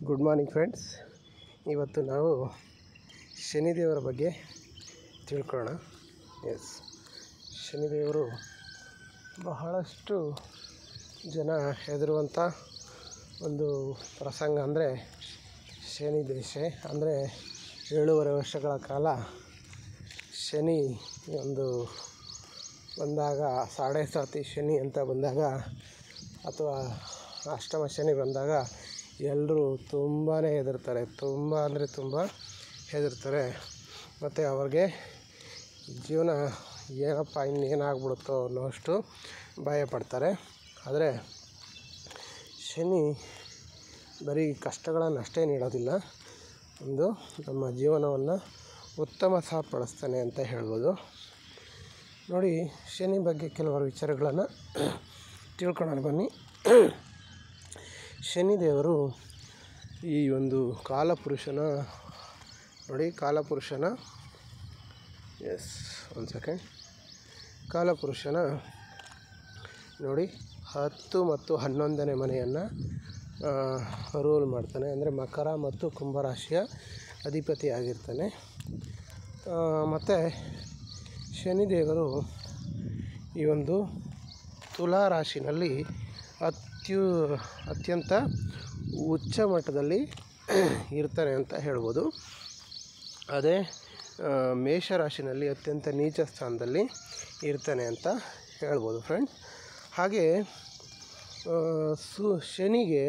good morning friends ಇವತ್ತು ನಾವು ಶನಿದೇವರ ಬಗ್ಗೆ ತಿಳ್ಕೊಳ್ಳೋಣ ಎಸ್ ಶನಿದೇವರು ಬಹಳಷ್ಟು ಜನ ಹೆದರುವಂಥ ಒಂದು ಪ್ರಸಂಗ ಅಂದರೆ ಶನಿ ದಶೆ ಅಂದರೆ ಏಳೂವರೆ ವರ್ಷಗಳ ಕಾಲ ಶನಿ ಒಂದು ಬಂದಾಗ ಸಾಡೆ ಸಾತಿ ಶನಿ ಅಂತ ಬಂದಾಗ ಅಥವಾ ಅಷ್ಟಮ ಶನಿ ಬಂದಾಗ ಎಲ್ಲರೂ ತುಂಬಾ ಹೆದರ್ತಾರೆ ತುಂಬ ಅಂದರೆ ತುಂಬ ಹೆದರ್ತಾರೆ ಮತ್ತು ಅವ್ರಿಗೆ ಜೀವನ ಏನಪ್ಪ ಇನ್ನೇನಾಗ್ಬಿಡುತ್ತೋ ಅನ್ನೋಷ್ಟು ಭಯಪಡ್ತಾರೆ ಆದರೆ ಶನಿ ಬರೀ ಕಷ್ಟಗಳನ್ನು ಅಷ್ಟೇ ನೀಡೋದಿಲ್ಲ ಒಂದು ನಮ್ಮ ಜೀವನವನ್ನು ಉತ್ತಮ ಸಹಪಡಿಸ್ತಾನೆ ಅಂತ ಹೇಳ್ಬೋದು ನೋಡಿ ಶನಿ ಬಗ್ಗೆ ಕೆಲವರು ವಿಚಾರಗಳನ್ನು ತಿಳ್ಕೊಳ್ಳೋಣ ಬನ್ನಿ ಶನಿದೇವರು ಈ ಒಂದು ಕಾಲಪುರುಷನ ನೋಡಿ ಕಾಲಪುರುಷನ ಎಸ್ ಒಂದು ಸೆಕೆಂಡ್ ಕಾಲಪುರುಷನ ನೋಡಿ ಹತ್ತು ಮತ್ತು ಹನ್ನೊಂದನೇ ಮನೆಯನ್ನು ರೂಲ್ ಮಾಡ್ತಾನೆ ಅಂದರೆ ಮಕರ ಮತ್ತು ಕುಂಭರಾಶಿಯ ಅಧಿಪತಿ ಆಗಿರ್ತಾನೆ ಮತ್ತು ಶನಿದೇವರು ಈ ಒಂದು ತುಲಾ ರಾಶಿನಲ್ಲಿ ಅತ್ಯು ಅತ್ಯಂತ ಉಚ್ಚ ಮಟ್ಟದಲ್ಲಿ ಇರ್ತಾನೆ ಅಂತ ಹೇಳ್ಬೋದು ಅದೇ ಆ, ಮೇಷರಾಶಿನಲ್ಲಿ ಅತ್ಯಂತ ನೀಚ ಸ್ಥಾನದಲ್ಲಿ ಇರ್ತಾನೆ ಅಂತ ಹೇಳ್ಬೋದು ಫ್ರೆಂಡ್ಸ್ ಹಾಗೆ ಆ, ಸು ಶನಿಗೆ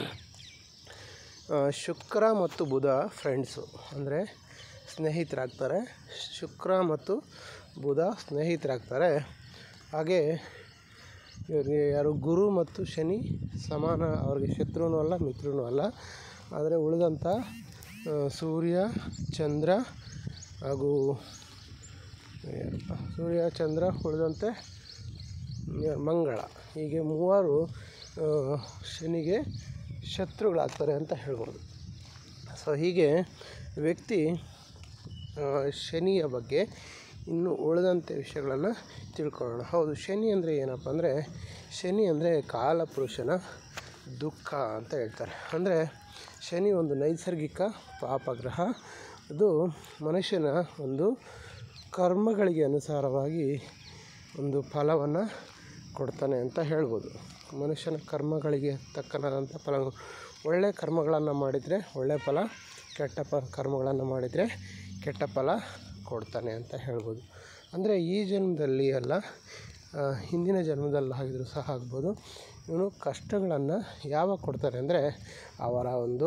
ಆ, ಶುಕ್ರ ಮತ್ತು ಬುಧ ಫ್ರೆಂಡ್ಸು ಅಂದರೆ ಸ್ನೇಹಿತರಾಗ್ತಾರೆ ಶುಕ್ರ ಮತ್ತು ಬುಧ ಸ್ನೇಹಿತರಾಗ್ತಾರೆ ಹಾಗೆ ಇವ್ರಿಗೆ ಯಾರು ಗುರು ಮತ್ತು ಶನಿ ಸಮಾನ ಅವ್ರಿಗೆ ಶತ್ರುನೂ ಅಲ್ಲ ಮಿತ್ರನೂ ಅಲ್ಲ ಆದರೆ ಉಳಿದಂಥ ಆ, ಸೂರ್ಯ ಚಂದ್ರ ಹಾಗೂ ಯಾರಪ್ಪ ಸೂರ್ಯ ಚಂದ್ರ ಉಳಿದಂತೆ ಯಾರು ಮಂಗಳ ಹೀಗೆ ಮೂವರು ಆ, ಶನಿಗೆ ಶತ್ರುಗಳಾಗ್ತಾರೆ ಅಂತ ಹೇಳ್ಬೋದು ಸೊ ಹೀಗೆ ವ್ಯಕ್ತಿ ಆ, ಶನಿಯ ಬಗ್ಗೆ ಇನ್ನು ಉಳಿದಂತೆ ವಿಷಯಗಳನ್ನು ತಿಳ್ಕೊಳ್ಳೋಣ ಹೌದು ಶನಿ ಅಂದರೆ ಏನಪ್ಪ ಅಂದರೆ ಶನಿ ಅಂದರೆ ಕಾಲಪುರುಷನ ದುಃಖ ಅಂತ ಹೇಳ್ತಾರೆ ಅಂದರೆ ಶನಿ ಒಂದು ನೈಸರ್ಗಿಕ ಪಾಪಗ್ರಹ ಅದು ಮನುಷ್ಯನ ಒಂದು ಕರ್ಮಗಳಿಗೆ ಅನುಸಾರವಾಗಿ ಒಂದು ಫಲವನ್ನು ಕೊಡ್ತಾನೆ ಅಂತ ಹೇಳ್ಬೋದು ಮನುಷ್ಯನ ಕರ್ಮಗಳಿಗೆ ತಕ್ಕನಾದಂಥ ಫಲ ಒಳ್ಳೆಯ ಕರ್ಮಗಳನ್ನು ಮಾಡಿದರೆ ಒಳ್ಳೆಯ ಫಲ ಕೆಟ್ಟ ಪ ಕರ್ಮಗಳನ್ನು ಮಾಡಿದರೆ ಕೆಟ್ಟ ಫಲ ಕೊಡ್ತಾನೆ ಅಂತ ಹೇಳ್ಬೋದು ಅಂದರೆ ಈ ಜನ್ಮದಲ್ಲಿ ಅಲ್ಲ ಆ, ಹಿಂದಿನ ಜನ್ಮದಲ್ಲಿ ಆಗಿದ್ರೂ ಸಹ ಆಗ್ಬೋದು ಇವನು ಕಷ್ಟಗಳನ್ನು ಯಾವಾಗ ಕೊಡ್ತಾನೆ ಅಂದರೆ ಅವರ ಒಂದು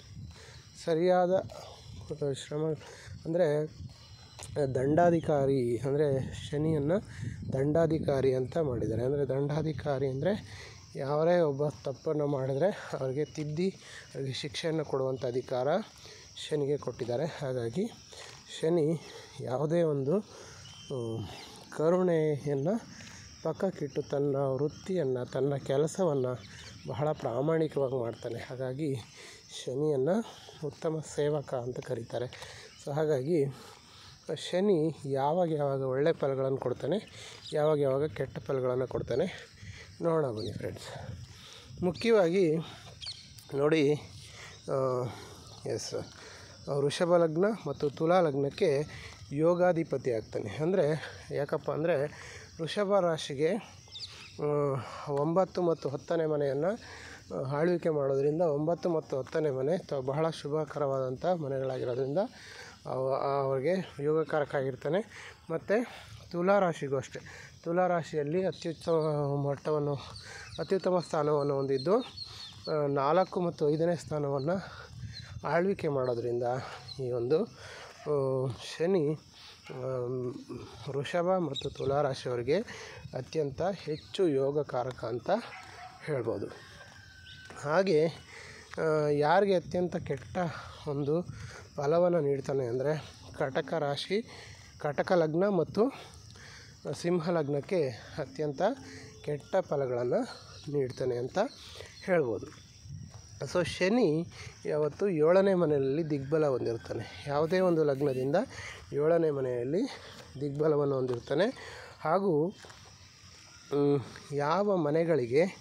ಸರಿಯಾದ ಶ್ರಮ ಅಂದರೆ ದಂಡಾಧಿಕಾರಿ ಅಂದರೆ ಶನಿಯನ್ನು ದಂಡಾಧಿಕಾರಿ ಅಂತ ಮಾಡಿದ್ದಾರೆ ಅಂದರೆ ದಂಡಾಧಿಕಾರಿ ಅಂದರೆ ಯಾರೇ ಒಬ್ಬ ತಪ್ಪನ್ನು ಮಾಡಿದರೆ ಅವ್ರಿಗೆ ತಿದ್ದಿ ಅವ್ರಿಗೆ ಶಿಕ್ಷೆಯನ್ನು ಕೊಡುವಂಥ ಅಧಿಕಾರ ಶನಿಗೆ ಕೊಟ್ಟಿದ್ದಾರೆ ಹಾಗಾಗಿ ಶನಿ ಯಾವುದೇ ಒಂದು ಆ, ಕರುಣೆಯನ್ನು ಪಕ್ಕಕ್ಕಿಟ್ಟು ತನ್ನ ವೃತ್ತಿಯನ್ನು ತನ್ನ ಕೆಲಸವನ್ನು ಬಹಳ ಪ್ರಾಮಾಣಿಕವಾಗಿ ಮಾಡ್ತಾನೆ ಹಾಗಾಗಿ ಶನಿಯನ್ನು ಉತ್ತಮ ಸೇವಕ ಅಂತ ಕರೀತಾರೆ ಸೊ ಹಾಗಾಗಿ ಶನಿ ಯಾವಾಗ ಯಾವಾಗ ಒಳ್ಳೆಯ ಫಲಗಳನ್ನು ಕೊಡ್ತಾನೆ ಯಾವಾಗ ಯಾವಾಗ ಕೆಟ್ಟ ಫಲಗಳನ್ನು ಕೊಡ್ತಾನೆ ನೋಡೋಣ ಬನ್ನಿ ಫ್ರೆಂಡ್ಸ್ ಮುಖ್ಯವಾಗಿ ನೋಡಿ ಎಸ್ ವೃಷಭ ಲಗ್ನ ಮತ್ತು ತುಲಾ ಲಗ್ನಕ್ಕೆ ಯೋಗಾಧಿಪತಿ ಆಗ್ತಾನೆ ಅಂದರೆ ಯಾಕಪ್ಪ ಅಂದರೆ ವೃಷಭ ರಾಶಿಗೆ ಆ, ಒಂಬತ್ತು ಮತ್ತು ಹತ್ತನೇ ಮನೆಯನ್ನು ಆಳ್ವಿಕೆ ಮಾಡೋದ್ರಿಂದ ಒಂಬತ್ತು ಮತ್ತು ಹತ್ತನೇ ಮನೆ ತ ಬಹಳ ಶುಭಕರವಾದಂಥ ಮನೆಗಳಾಗಿರೋದ್ರಿಂದ ಅವ- ಅವ್ರಿಗೆ ಯೋಗಕಾರಕ ಆಗಿರ್ತಾನೆ ಮತ್ತು ತುಲಾ ರಾಶಿಗೂ ಅಷ್ಟೇ ತುಲಾ ರಾಶಿಯಲ್ಲಿ ಅತ್ಯುತ್ತಮ ಮಟ್ಟವನ್ನು ಅತ್ಯುತ್ತಮ ಸ್ಥಾನವನ್ನು ಹೊಂದಿದ್ದು ಆ, ನಾಲ್ಕು ಮತ್ತು ಐದನೇ ಸ್ಥಾನವನ್ನು ಆಳ್ವಿಕೆ ಮಾಡೋದ್ರಿಂದ ಈ ಒಂದು ಆ, ಶನಿ ಆಮ್, ವೃಷಭ ಮತ್ತು ತುಲಾ ರಾಶಿಯವರಿಗೆ ಅತ್ಯಂತ ಹೆಚ್ಚು ಯೋಗಕಾರಕ ಅಂತ ಹೇಳ್ಬೋದು ಹಾಗೆ ಆ, ಯಾರಿಗೆ ಅತ್ಯಂತ ಕೆಟ್ಟ ಒಂದು ಫಲವನ್ನು ನೀಡ್ತಾನೆ ಅಂದರೆ ಕಟಕ ರಾಶಿ ಕಟಕ ಲಗ್ನ ಮತ್ತು ಸಿಂಹ ಲಗ್ನಕ್ಕೆ ಅತ್ಯಂತ ಕೆಟ್ಟ ಫಲಗಳನ್ನು ನೀಡ್ತಾನೆ ಅಂತ ಹೇಳ್ಬೋದು ಸೊ ಶನಿ ಯಾವತ್ತು ಏಳನೇ ಮನೆಯಲ್ಲಿ ದಿಗ್ಬಲ ಹೊಂದಿರ್ತಾನೆ ಯಾವುದೇ ಒಂದು ಲಗ್ನದಿಂದ ಏಳನೇ ಮನೆಯಲ್ಲಿ ದಿಗ್ಬಲವನ್ನು ಹೊಂದಿರ್ತಾನೆ ಹಾಗೂ ಮ್, ಯಾವ ಮನೆಗಳಿಗೆ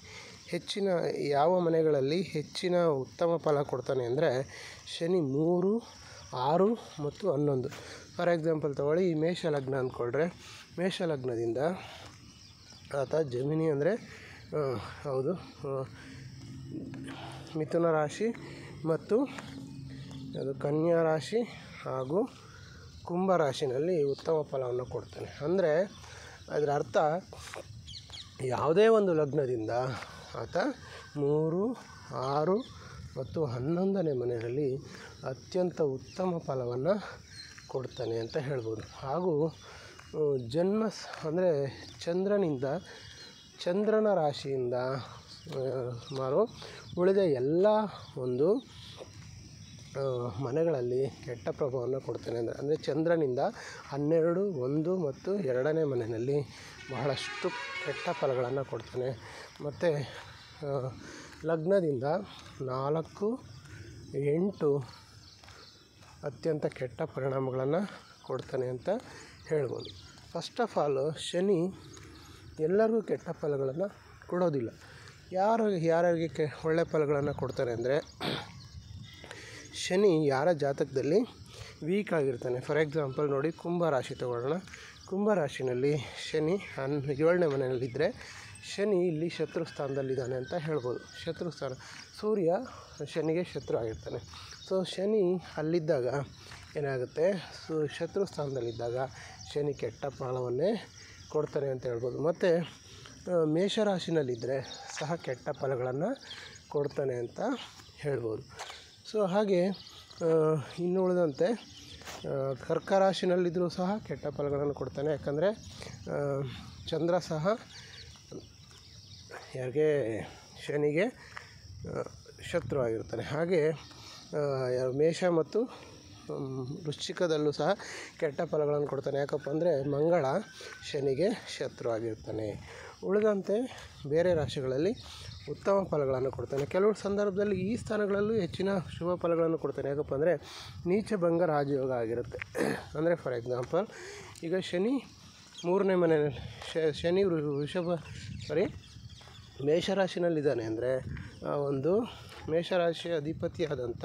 ಹೆಚ್ಚಿನ ಯಾವ ಮನೆಗಳಲ್ಲಿ ಹೆಚ್ಚಿನ ಉತ್ತಮ ಫಲ ಕೊಡ್ತಾನೆ ಅಂದರೆ ಶನಿ ಮೂರು ಆರು ಮತ್ತು ಹನ್ನೊಂದು ಫಾರ್ ಎಕ್ಸಾಂಪಲ್ ತೊಗೊಳ್ಳಿ ಈ ಮೇಷ ಲಗ್ನ ಅಂದ್ಕೊಂಡ್ರೆ ಮೇಷ ಲಗ್ನದಿಂದ ಆತ ಜಮಿನಿ ಅಂದರೆ ಹೌದು ಆ, ಮಿಥುನ ರಾಶಿ ಮತ್ತು ಅದು ಕನ್ಯಾ ರಾಶಿ ಹಾಗೂ ಕುಂಭ ರಾಶಿನಲ್ಲಿ ಉತ್ತಮ ಫಲವನ್ನು ಕೊಡ್ತಾನೆ ಅಂದರೆ ಅದರ ಅರ್ಥ ಯಾವುದೇ ಒಂದು ಲಗ್ನದಿಂದ ಆತ ಮೂರು ಆರು ಮತ್ತು ಹನ್ನೊಂದನೇ ಮನೆಯಲ್ಲಿ ಅತ್ಯಂತ ಉತ್ತಮ ಫಲವನ್ನು ಕೊಡ್ತಾನೆ ಅಂತ ಹೇಳ್ಬೋದು ಹಾಗೂ ಆ, ಜನ್ಮ ಸ್- ಅಂದರೆ ಚಂದ್ರನಿಂದ ಚಂದ್ರನ ರಾಶಿಯಿಂದ ಆ, ಸುಮಾರು ಉಳಿದ ಎಲ್ಲ ಒಂದು ಆ, ಮನೆಗಳಲ್ಲಿ ಕೆಟ್ಟ ಪ್ರಭಾವವನ್ನು ಕೊಡ್ತಾನೆ ಅಂದರೆ ಅಂದರೆ ಚಂದ್ರನಿಂದ ಹನ್ನೆರಡು ಒಂದು ಮತ್ತು ಎರಡನೇ ಮನೆಯಲ್ಲಿ ಬಹಳಷ್ಟು ಕೆಟ್ಟ ಫಲಗಳನ್ನು ಕೊಡ್ತಾನೆ ಮತ್ತು ಲಗ್ನದಿಂದ ನಾಲ್ಕು ಎಂಟು ಅತ್ಯಂತ ಕೆಟ್ಟ ಪರಿಣಾಮಗಳನ್ನು ಕೊಡ್ತಾನೆ ಅಂತ ಹೇಳ್ಬೋದು ಫಸ್ಟ್ ಆಫ್ ಆಲ್ ಶನಿ ಎಲ್ಲರಿಗೂ ಕೆಟ್ಟ ಫಲಗಳನ್ನು ಕೊಡೋದಿಲ್ಲ ಯಾರು ಯಾರ್ಯಾರಿಗೆ ಕೆ ಒಳ್ಳೆ ಫಲಗಳನ್ನು ಕೊಡ್ತಾರೆ ಅಂದರೆ ಶನಿ ಯಾರ ಜಾತಕದಲ್ಲಿ ವೀಕ್ ಆಗಿರ್ತಾನೆ ಫಾರ್ ಎಕ್ಸಾಂಪಲ್ ನೋಡಿ ಕುಂಭ ರಾಶಿ ತಗೊಳ್ಳೋಣ ಕುಂಭ ರಾಶಿನಲ್ಲಿ ಶನಿ ಹನ್ ಏಳನೇ ಮನೆಯಲ್ಲಿದ್ದರೆ ಶನಿ ಇಲ್ಲಿ ಶತ್ರು ಸ್ಥಾನದಲ್ಲಿದ್ದಾನೆ ಅಂತ ಹೇಳ್ಬೋದು ಶತ್ರು ಸ್ಥಾನ ಸೂರ್ಯ ಶನಿಗೆ ಶತ್ರು ಆಗಿರ್ತಾನೆ ಸೊ ಶನಿ ಅಲ್ಲಿದ್ದಾಗ ಏನಾಗುತ್ತೆ ಸು ಶತ್ರು ಸ್ಥಾನದಲ್ಲಿದ್ದಾಗ ಶನಿ ಕೆಟ್ಟ ಫಲವನ್ನೇ ಕೊಡ್ತಾನೆ ಅಂತ ಹೇಳ್ಬೋದು ಮತ್ತು ಆ, ಮೇಷರಾಶಿನಲ್ಲಿದ್ದರೆ ಸಹ ಕೆಟ್ಟ ಫಲಗಳನ್ನು ಕೊಡ್ತಾನೆ ಅಂತ ಹೇಳ್ಬೋದು ಸೊ ಹಾಗೆ ಆ, ಇನ್ನು ಉಳಿದಂತೆ ಆ, ಕರ್ಕ ರಾಶಿನಲ್ಲಿದ್ದರೂ ಸಹ ಕೆಟ್ಟ ಫಲಗಳನ್ನು ಕೊಡ್ತಾನೆ ಯಾಕಂದರೆ ಆ, ಚಂದ್ರ ಸಹ ಯಾರಿಗೆ ಶನಿಗೆ ಆ, ಶತ್ರು ಆಗಿರ್ತಾನೆ ಹಾಗೆ ಆ, ಯಾ- ಮೇಷ ಮತ್ತು ಮ್, ವೃಶ್ಚಿಕದಲ್ಲೂ ಸಹ ಕೆಟ್ಟ ಫಲಗಳನ್ನು ಕೊಡ್ತಾನೆ ಯಾಕಪ್ಪ ಅಂದರೆ ಮಂಗಳ ಶನಿಗೆ ಶತ್ರು ಆಗಿರ್ತಾನೆ ಉಳಿದಂತೆ ಬೇರೆ ರಾಶಿಗಳಲ್ಲಿ ಉತ್ತಮ ಫಲಗಳನ್ನು ಕೊಡ್ತಾನೆ ಕೆಲವು ಸಂದರ್ಭದಲ್ಲಿ ಈ ಸ್ಥಾನಗಳಲ್ಲೂ ಹೆಚ್ಚಿನ ಶುಭ ಫಲಗಳನ್ನು ಕೊಡ್ತಾನೆ ಯಾಕಪ್ಪ ಅಂದರೆ ನೀಚ ಭಂಗ ರಾಜಯೋಗ ಆಗಿರುತ್ತೆ ಅಂದರೆ ಫಾರ್ ಎಕ್ಸಾಂಪಲ್ ಈಗ ಶನಿ ಮೂರನೇ ಮನೆಯಲ್ಲಿ ಶ- ಶನಿ ವೃ- ವೃಷಭ ಸಾರಿ ಮೇಷರಾಶಿನಲ್ಲಿದ್ದಾನೆ ಅಂದರೆ ಆ ಒಂದು ಮೇಷರಾಶಿಯ ಅಧಿಪತಿಯಾದಂಥ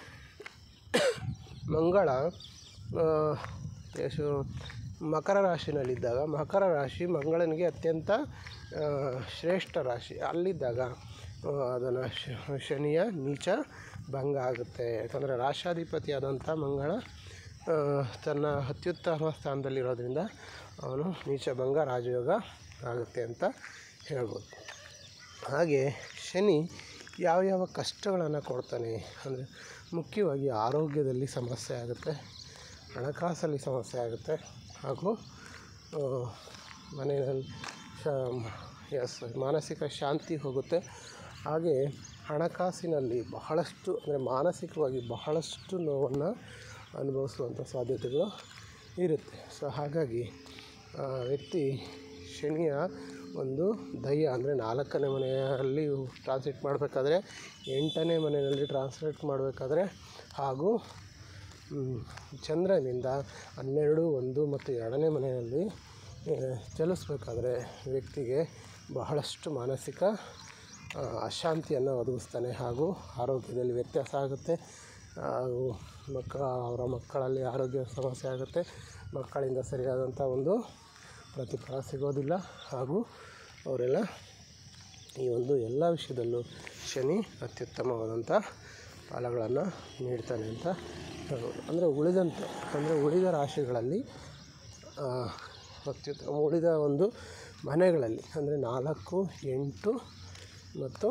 ಮಂಗಳ ಆ, ಎಷ್ಟು ಮಕರ ರಾಶಿನಲ್ಲಿದ್ದಾಗ ಮಕರ ರಾಶಿ ಮಂಗಳನಿಗೆ ಅತ್ಯಂತ ಆ, ಶ್ರೇಷ್ಠ ರಾಶಿ ಅಲ್ಲಿದ್ದಾಗ ಅದನ್ನು ಶನಿಯ ನೀಚ ಭಂಗ ಆಗುತ್ತೆ ಯಾಕಂದರೆ ರಾಶಾಧಿಪತಿಯಾದಂಥ ಮಂಗಳ ಆ, ತನ್ನ ಅತ್ಯುತ್ತಮ ಸ್ಥಾನದಲ್ಲಿರೋದ್ರಿಂದ ಅವನು ನೀಚ ಭಂಗ ರಾಜಯೋಗ ಆಗುತ್ತೆ ಅಂತ ಹೇಳ್ಬೋದು ಹಾಗೆ ಶನಿ ಯಾವ ಯಾವ ಕಷ್ಟಗಳನ್ನು ಕೊಡ್ತಾನೆ ಅಂದರೆ ಮುಖ್ಯವಾಗಿ ಆರೋಗ್ಯದಲ್ಲಿ ಸಮಸ್ಯೆ ಆಗುತ್ತೆ ಹಣಕಾಸಲ್ಲಿ ಸಮಸ್ಯೆ ಆಗುತ್ತೆ ಹಾಗೂ ಆ, ಮನೆಯಲ್ಲಿ ಶ ಎಸ್ ಮಾನಸಿಕ ಶಾಂತಿ ಹೋಗುತ್ತೆ ಹಾಗೆ ಹಣಕಾಸಿನಲ್ಲಿ ಬಹಳಷ್ಟು ಅಂದರೆ ಮಾನಸಿಕವಾಗಿ ಬಹಳಷ್ಟು ನೋವನ್ನು ಅನುಭವಿಸುವಂಥ ಸಾಧ್ಯತೆಗಳು ಇರುತ್ತೆ ಸೊ ಹಾಗಾಗಿ ಆ ವ್ಯಕ್ತಿ ಶನಿಯ ಒಂದು ದಯ್ಯ ಅಂದರೆ ನಾಲ್ಕನೇ ಮನೆಯಲ್ಲಿ ಟ್ರಾನ್ಸ್ಲೇಟ್ ಮಾಡಬೇಕಾದ್ರೆ ಎಂಟನೇ ಮನೆಯಲ್ಲಿ ಟ್ರಾನ್ಸ್ಲೇಟ್ ಮಾಡಬೇಕಾದ್ರೆ ಹಾಗೂ ಮ್, ಚಂದ್ರನಿಂದ ಹನ್ನೆರಡು ಒಂದು ಮತ್ತು ಎರಡನೇ ಮನೆಯಲ್ಲಿ ಆ, ಚಲಿಸ್ಬೇಕಾದ್ರೆ ವ್ಯಕ್ತಿಗೆ ಬಹಳಷ್ಟು ಮಾನಸಿಕ ಆ, ಅಶಾಂತಿಯನ್ನು ಒದಗಿಸ್ತಾನೆ ಹಾಗೂ ಆರೋಗ್ಯದಲ್ಲಿ ವ್ಯತ್ಯಾಸ ಆಗುತ್ತೆ ಹಾಗೂ ಮಕ್ಕಳ ಅವರ ಮಕ್ಕಳಲ್ಲಿ ಆರೋಗ್ಯ ಸಮಸ್ಯೆ ಆಗುತ್ತೆ ಮಕ್ಕಳಿಂದ ಸರಿಯಾದಂಥ ಒಂದು ಪ್ರತಿಫಲ ಸಿಗೋದಿಲ್ಲ ಹಾಗೂ ಅವರೆಲ್ಲ ಈ ಒಂದು ಎಲ್ಲ ವಿಷಯದಲ್ಲೂ ಶನಿ ಅತ್ಯುತ್ತಮವಾದಂಥ ಫಲಗಳನ್ನು ನೀಡ್ತಾನೆ ಅಂತ ಹೇಳ್ಬೋದು ಅಂದರೆ ಉಳಿದಂತೆ ಅಂದರೆ ಉಳಿದ ರಾಶಿಗಳಲ್ಲಿ ಆ, ಅತ್ಯುತ್ತಮ ಉಳಿದ ಒಂದು ಮನೆಗಳಲ್ಲಿ ಅಂದರೆ ನಾಲ್ಕು ಎಂಟು ಮತ್ತು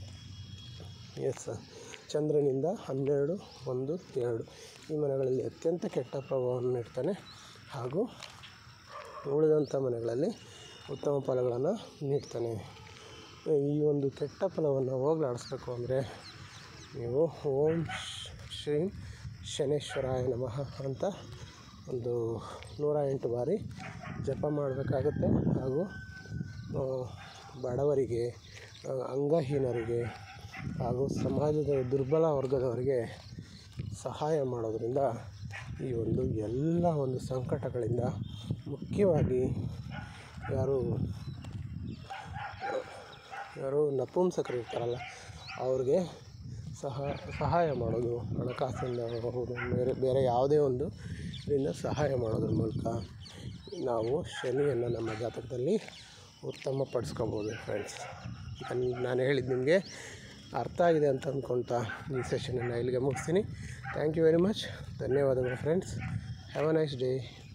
ಎಸ್ ಚಂದ್ರನಿಂದ ಹನ್ನೆರಡು ಒಂದು ಎರಡು ಈ ಮನೆಗಳಲ್ಲಿ ಅತ್ಯಂತ ಕೆಟ್ಟ ಪ್ರಭಾವವನ್ನು ನೀಡ್ತಾನೆ ಹಾಗೂ ಉಳಿದಂಥ ಮನೆಗಳಲ್ಲಿ ಉತ್ತಮ ಫಲಗಳನ್ನು ನೀಡ್ತಾನೆ ಈ ಒಂದು ಕೆಟ್ಟ ಫಲವನ್ನು ಹೋಗಲಾಡಿಸ್ಬೇಕು ಅಂದರೆ ನೀವು ಓಂ ಶ್ರೀ ಶನೇಶ್ವರಾಯ ನಮಃ ಅಂತ ಒಂದು ನೂರ ಎಂಟು ಬಾರಿ ಜಪ ಮಾಡಬೇಕಾಗುತ್ತೆ ಹಾಗೂ ಆ, ಬಡವರಿಗೆ ಆ, ಅಂಗಹೀನರಿಗೆ ಹಾಗೂ ಸಮಾಜದ ದುರ್ಬಲ ವರ್ಗದವರಿಗೆ ಸಹಾಯ ಮಾಡೋದರಿಂದ ಈ ಒಂದು ಎಲ್ಲ ಒಂದು ಸಂಕಟಗಳಿಂದ ಮುಖ್ಯವಾಗಿ ಯಾರು ಯಾರು ನಪುಂಸಕರು ಇರ್ತಾರಲ್ಲ ಅವ್ರಿಗೆ ಸಹ ಸಹಾಯ ಮಾಡೋದು ಹಣಕಾಸಿಂದ ಇರಬಹುದು ಬೇರೆ ಬೇರೆ ಯಾವುದೇ ಒಂದು ಇದರಿಂದ ಸಹಾಯ ಮಾಡೋದ್ರ ಮೂಲಕ ನಾವು ಶನಿಯನ್ನು ನಮ್ಮ ಜಾತಕದಲ್ಲಿ ಉತ್ತಮಪಡಿಸ್ಕೋಬೋದು ಫ್ರೆಂಡ್ಸ್ ನಾನು ಹೇಳಿದ್ದು ನಿಮಗೆ ಅರ್ಥ ಆಗಿದೆ ಅಂತ ಅಂದ್ಕೊಳ್ತಾ ಈ ಸೆಷನನ್ನು ಇಲ್ಲಿಗೆ ಮುಗಿಸ್ತೀನಿ ಥ್ಯಾಂಕ್ ಯು ವೆರಿ ಮಚ್ ಧನ್ಯವಾದಗಳು friends have a nice day